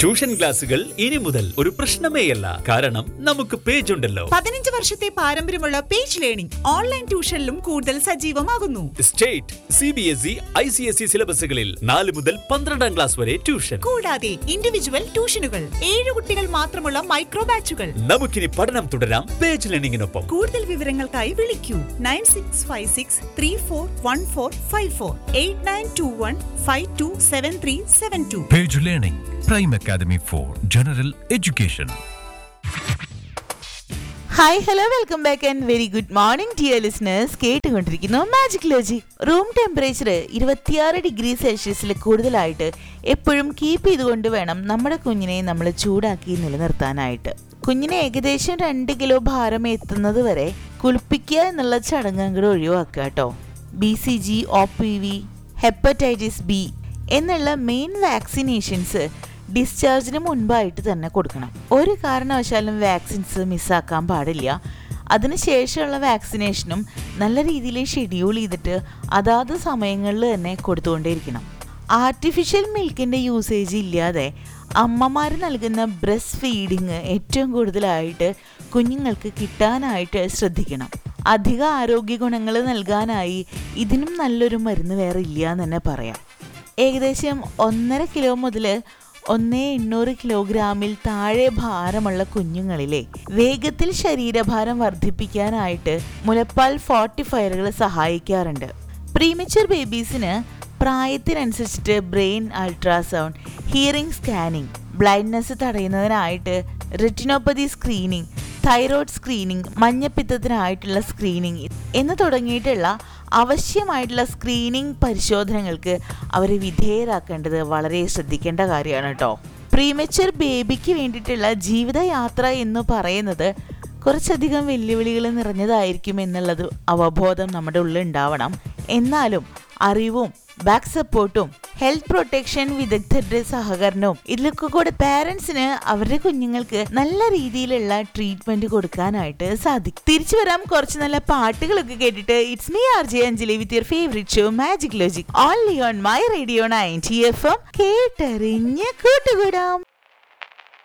Tuition ക്ലാസുകൾ ഇനി മുതൽ ഒരു പ്രശ്നമേയല്ല കാരണം നമുക്ക് പേജ് ഉണ്ടല്ലോ പതിനഞ്ച് വർഷത്തെ പാരമ്പര്യമുള്ള പേജ് ലേണിംഗ് ഓൺലൈൻ ട്യൂഷനിലും കൂടുതൽ സജീവമാകുന്നു state C B S E I C S E സിലബസുകളിൽ നാല് മുതൽ പന്ത്രണ്ടാം ക്ലാസ് വരെ ട്യൂഷൻ കൂടാതെ ഇൻഡിവിജ്വൽ ട്യൂഷനുകൾ ഏഴ് കുട്ടികൾ മാത്രമുള്ള മൈക്രോ ബാച്ചുകൾ നമുക്കിനി പഠനം തുടരാം പേജ് ലേണിംഗിനൊപ്പം കൂടുതൽ വിവരങ്ങൾക്കായി വിളിക്കൂ nine six five six three four one four five four eight nine two one five two seven three seven two Page Learning, Prime Academy for General Education. Hi hello welcome back and very good morning dear listeners കേട്ടുകൊണ്ടിരിക്കുന്നു magic logic room temperature ഇരുപത്തിയാറ് degree സെൽഷ്യസിൽ കൂടുതലായിട്ട് എപ്പോഴും keep ചെയ്തുകൊണ്ട് വേണം നമ്മുടെ കുഞ്ഞിനെ നമ്മൾ ചൂടാക്കി നിലനിർത്താനായിട്ട് കുഞ്ഞിനെ ഏകദേശം രണ്ട് കിലോ ഭാരം എത്തുന്നത് വരെ കുളിപ്പിക്കുക എന്നുള്ള ചടങ്ങ് അങ്ങോട്ട് ഒഴിവാക്കുക കേട്ടോ B C G O P V hepatitis B എന്നുള്ള മെയിൻ വാക്സിനേഷൻസ് ഡിസ്ചാർജിന് മുൻപായിട്ട് തന്നെ കൊടുക്കണം ഒരു കാരണവശാലും വാക്സിൻസ് മിസ്സാക്കാൻ പാടില്ല അതിനുശേഷമുള്ള വാക്സിനേഷനും നല്ല രീതിയിൽ ഷെഡ്യൂൾ ചെയ്തിട്ട് അതാത് സമയങ്ങളിൽ തന്നെ കൊടുത്തുകൊണ്ടേയിരിക്കണം ആർട്ടിഫിഷ്യൽ മിൽക്കിൻ്റെ യൂസേജ് ഇല്ലാതെ അമ്മമാർ നൽകുന്ന ബ്രസ്റ്റ് ഫീഡിങ് ഏറ്റവും കൂടുതലായിട്ട് കുഞ്ഞുങ്ങൾക്ക് കിട്ടാനായിട്ട് ശ്രദ്ധിക്കണം അധിക ആരോഗ്യ ഗുണങ്ങൾ നൽകാനായി ഇതിനും നല്ലൊരു മരുന്ന് വേറെ ഇല്ല എന്ന് തന്നെ പറയാം ഏകദേശം ഒന്നര കിലോ മുതൽ ഒന്നേ എണ്ണൂറ് കിലോഗ്രാമിൽ താഴെ ഭാരമുള്ള കുഞ്ഞുങ്ങളിലെ വേഗത്തിൽ ശരീരഭാരം വർദ്ധിപ്പിക്കാനായിട്ട് മുലപ്പാൽ ഫോർട്ടിഫയറുകൾ സഹായിക്കാറുണ്ട് പ്രീമച്വർ ബേബീസിന് പ്രായത്തിനനുസരിച്ചിട്ട് brain ultrasound hearing scanning blindness തടയുന്നതിനായിട്ട് റെറ്റിനോപ്പതി സ്ക്രീനിംഗ് തൈറോയ്ഡ് സ്ക്രീനിംഗ് മഞ്ഞപ്പിത്തത്തിനായിട്ടുള്ള സ്ക്രീനിംഗ് എന്ന് തുടങ്ങിയിട്ടുള്ള ആവശ്യമായിട്ടുള്ള സ്ക്രീനിംഗ് പരിശോധനകൾക്ക് അവരെ വിധേയരാക്കേണ്ടത് വളരെ ശ്രദ്ധിക്കേണ്ട കാര്യമാണ് കേട്ടോ പ്രീമച്വർ ബേബിക്ക് വേണ്ടിയിട്ടുള്ള ജീവിതയാത്ര എന്ന് പറയുന്നത് കുറച്ചധികം വെല്ലുവിളികൾ നിറഞ്ഞതായിരിക്കും എന്നുള്ളത് അവബോധം നമ്മുടെ ഉള്ളിൽ ഉണ്ടാവണം എന്നാലും അറിവും ബാക്ക് സപ്പോർട്ടും ഹെൽത്ത് പ്രൊട്ടക്ഷൻ വിദഗ്ധരുടെ സഹകരണവും ഇതിലൊക്കെ കൂടെ പാരന്റ്സിന് അവരുടെ കുഞ്ഞുങ്ങൾക്ക് നല്ല രീതിയിലുള്ള ട്രീറ്റ്മെന്റ് കൊടുക്കാനായിട്ട് സാധിക്കും തിരിച്ചു വരാം കുറച്ച് നല്ല പാട്ടുകളൊക്കെ കേട്ടിട്ട് it's me R J Anjali with your favourite show magic logic only on my radio ninety F M കേട്ടറിഞ്ഞ് കൂട്ടുകൂടാം